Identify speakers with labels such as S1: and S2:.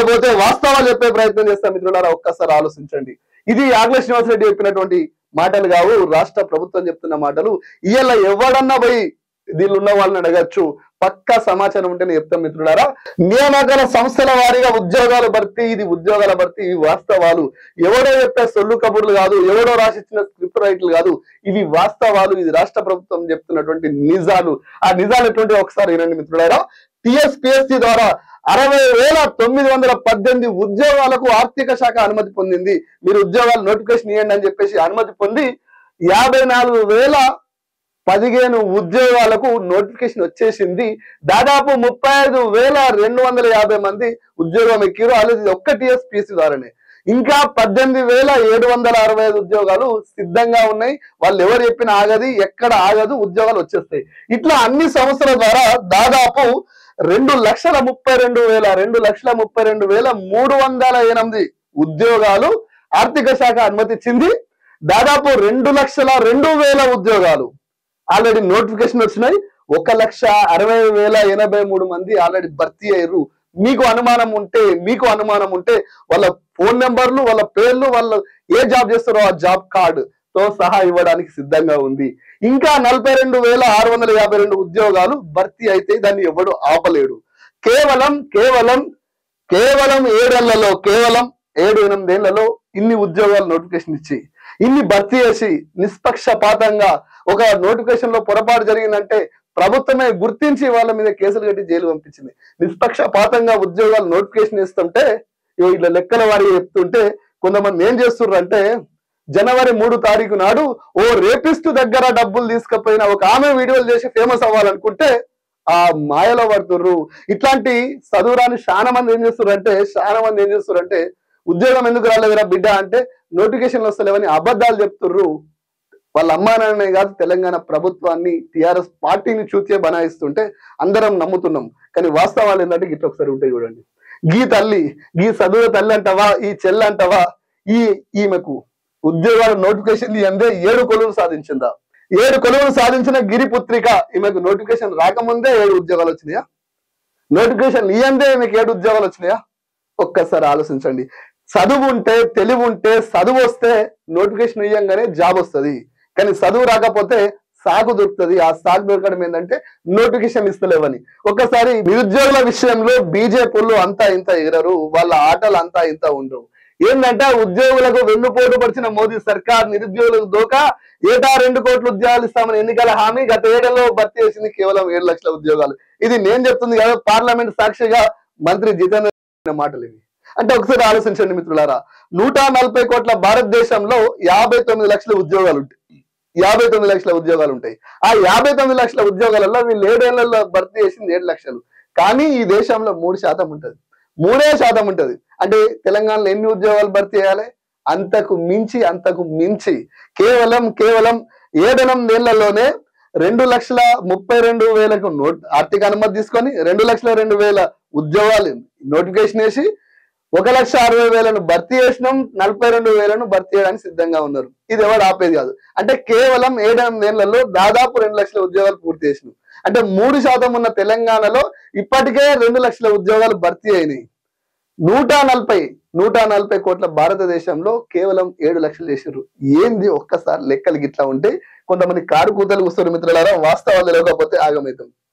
S1: లేకపోతే వాస్తవాలు చెప్పే ప్రయత్నం చేస్తాం మిత్రులారా ఒక్కసారి ఆలోచించండి ఇది యాగ్ల శ్రీనివాస్ రెడ్డి చెప్పినటువంటి మాటలు కావు రాష్ట్ర ప్రభుత్వం చెప్తున్న మాటలు ఇవాళ ఎవడన్నా పోయి దీనిలో ఉన్న వాళ్ళని అడగచ్చు పక్కా సమాచారం ఉంటేనే చెప్తాం మిత్రులారా నియామకాల సంస్థల వారీగా ఉద్యోగాల భర్తీ ఇది ఉద్యోగాల భర్తీ ఇవి వాస్తవాలు ఎవడో చెప్పే సొల్లు కబుర్లు కాదు ఎవడో రాసిచ్చిన స్క్రిప్ట్ రైట్లు కాదు ఇవి వాస్తవాలు ఇది రాష్ట్ర ప్రభుత్వం చెప్తున్నటువంటి నిజాలు ఆ నిజాలు ఎటువంటి ఒకసారి వినండి మిత్రులారా టిఎస్పిఎస్సి ద్వారా అరవై వేల తొమ్మిది వందల పద్దెనిమిది ఉద్యోగాలకు ఆర్థిక శాఖ అనుమతి పొందింది మీరు ఉద్యోగాలు నోటిఫికేషన్ ఇవ్వండి అని చెప్పేసి అనుమతి పొంది యాభై నాలుగు వేల పదిహేను ఉద్యోగాలకు నోటిఫికేషన్ వచ్చేసింది దాదాపు ముప్పై ఐదు వేల రెండు వందల యాభై మంది ఉద్యోగం ఎక్కిరు అది ఒక్క టిఎస్పిఎస్సి ద్వారానే ఇంకా పద్దెనిమిది వేల ఏడు వందల అరవై ఐదు ఉద్యోగాలు సిద్ధంగా ఉన్నాయి వాళ్ళు ఎవరు చెప్పిన ఆగది ఎక్కడ ఆగదు ఉద్యోగాలు వచ్చేస్తాయి ఇట్లా అన్ని సంస్థల ద్వారా దాదాపు రెండు లక్షల ముప్పై రెండు వేల రెండు లక్షల ముప్పై రెండు వేల మూడు వందల ఎనిమిది ఉద్యోగాలు ఆర్థిక శాఖ అనుమతిచ్చింది దాదాపు రెండు లక్షల రెండు వేల ఉద్యోగాలు ఆల్రెడీ నోటిఫికేషన్ వచ్చినాయి ఒక లక్ష అరవై వేల ఎనభై మూడు మంది ఆల్రెడీ భర్తీ అయ్యారు మీకు అనుమానం ఉంటే మీకు అనుమానం ఉంటే వాళ్ళ ఫోన్ నెంబర్లు వాళ్ళ పేర్లు వాళ్ళు ఏ జాబ్ చేస్తారో ఆ జాబ్ కార్డు తో సహా ఇవ్వడానికి సిద్ధంగా ఉంది ఇంకా నలభై రెండు వేల ఆరు వందల యాభై రెండు ఉద్యోగాలు భర్తీ అయితే దాన్ని ఎవడు ఆపలేడు కేవలం కేవలం కేవలం ఏడేళ్లలో కేవలం ఏడు ఎనిమిదేళ్లలో ఇన్ని ఉద్యోగాలు నోటిఫికేషన్ ఇచ్చి ఇన్ని భర్తీ చేసి నిష్పక్షపాతంగా ఒక నోటిఫికేషన్ లో పొరపాటు జరిగిందంటే ప్రభుత్వమే గుర్తించి వాళ్ళ మీద కేసులు కట్టి జైలు పంపించింది నిష్పక్షపాతంగా ఉద్యోగాలు నోటిఫికేషన్ ఇస్తుంటే ఇగో ఇట్లా లెక్కల వారి చెప్తుంటే కొంతమంది ఏం చేస్తుర్రు అంటే జనవరి మూడు తారీఖు నాడు ఓ రేపిస్ట్ దగ్గర డబ్బులు తీసుకుపోయిన ఒక ఆమె వీడియోలు చేసి ఫేమస్ అవ్వాలనుకుంటే ఆ మాయలో పడుతుర్రు ఇట్లాంటి చదువురాని చాలా మంది ఏం చేస్తుర్రు అంటే చాలా మంది ఏం చేస్తుర్రు అంటే ఉద్యోగం ఎందుకు రాలేదురా బిడ్డ అంటే నోటిఫికేషన్లు వస్తలేవని అబద్ధాలు చెప్తుర్రు వాళ్ళ అమ్మానాన్నే కాదు తెలంగాణ ప్రభుత్వాన్ని టిఆర్ఎస్ పార్టీని చూచే బనాయిస్తుంటే అందరం నమ్ముతున్నాం కానీ వాస్తవాలు ఏంటంటే ఇట్లా ఒకసారి ఉంటాయి చూడండి గీ తల్లి గీ చదువు తల్లి అంటవా ఈ చెల్లి అంటవా ఈ ఈమెకు ఉద్యోగాల నోటిఫికేషన్ అందే ఏడు కొలువులు సాధించిందా ఏడు కొలువులు సాధించిన గిరిపుత్రిక ఈమెకు నోటిఫికేషన్ రాకముందే ఏడు ఉద్యోగాలు వచ్చినాయా నోటిఫికేషన్ ఇయందే ఈమెకు ఏడు ఉద్యోగాలు వచ్చినాయా ఒక్కసారి ఆలోచించండి చదువు ఉంటే తెలివి ఉంటే చదువు వస్తే నోటిఫికేషన్ ఇయ్యంగానే జాబ్ వస్తది కానీ చదువు రాకపోతే సాగు దొరుకుతుంది ఆ సాగు దొరకడం ఏంటంటే నోటిఫికేషన్ ఇస్తలేవని ఒక్కసారి నిరుద్యోగుల విషయంలో బీజేపీలు అంతా ఇంత ఎగరరు వాళ్ళ ఆటలు అంతా ఇంత ఉండవు ఏంటంటే ఉద్యోగులకు వెన్నుపోటు పడిచిన మోదీ సర్కార్ నిరుద్యోగులకు దోకా ఏటా రెండు కోట్ల ఉద్యోగాలు ఇస్తామని ఎన్నికల హామీ గత ఏడాదిలో భర్తీ చేసింది కేవలం ఏడు లక్షల ఉద్యోగాలు ఇది నేను చెప్తుంది కదా పార్లమెంట్ సాక్షిగా మంత్రి జితేంద్ర చెప్పిన మాటలు ఇవి అంటే ఒకసారి ఆలోచించండి మిత్రులారా నూట నలభై కోట్ల భారతదేశంలో యాభై తొమ్మిది లక్షల ఉద్యోగాలు ఉంటాయి యాభై తొమ్మిది లక్షల ఉద్యోగాలు ఉంటాయి ఆ యాభై తొమ్మిది లక్షల ఉద్యోగాలలో వీళ్ళు ఏడేళ్లలో భర్తీ చేసింది ఏడు లక్షలు కానీ ఈ దేశంలో మూడు శాతం ఉంటది మూడే శాతం ఉంటది అంటే తెలంగాణలో ఎన్ని ఉద్యోగాలు భర్తీ చేయాలి అంతకు మించి అంతకు మించి కేవలం కేవలం ఏడెనిమిదేళ్లలోనే రెండు లక్షల ముప్పై రెండు వేలకు నోట్ ఆర్థిక అనుమతి తీసుకొని రెండు లక్షల రెండు వేల ఉద్యోగాలు నోటిఫికేషన్ వేసి ఒక లక్ష అరవై వేలను భర్తీ చేసినాం నలభై రెండు వేలను భర్తీ చేయడానికి సిద్ధంగా ఉన్నారు ఇది ఎవరు ఆపేది కాదు అంటే కేవలం ఏడెనిమిదేళ్లలో దాదాపు రెండు లక్షల ఉద్యోగాలు పూర్తి చేసినాం అంటే మూడు శాతం ఉన్న తెలంగాణలో ఇప్పటికే రెండు లక్షల ఉద్యోగాలు భర్తీ అయినాయి నూట నలభై నూట నలభై కోట్ల భారతదేశంలో కేవలం ఏడు లక్షలు చేసారు ఏంది ఒక్కసారి లెక్కలు గిట్లా ఉంటే కొంతమంది కారు కూతలు కూస్తారు మిత్రులారా వాస్తవాలు తెలియకపోతే ఆగమవుతాం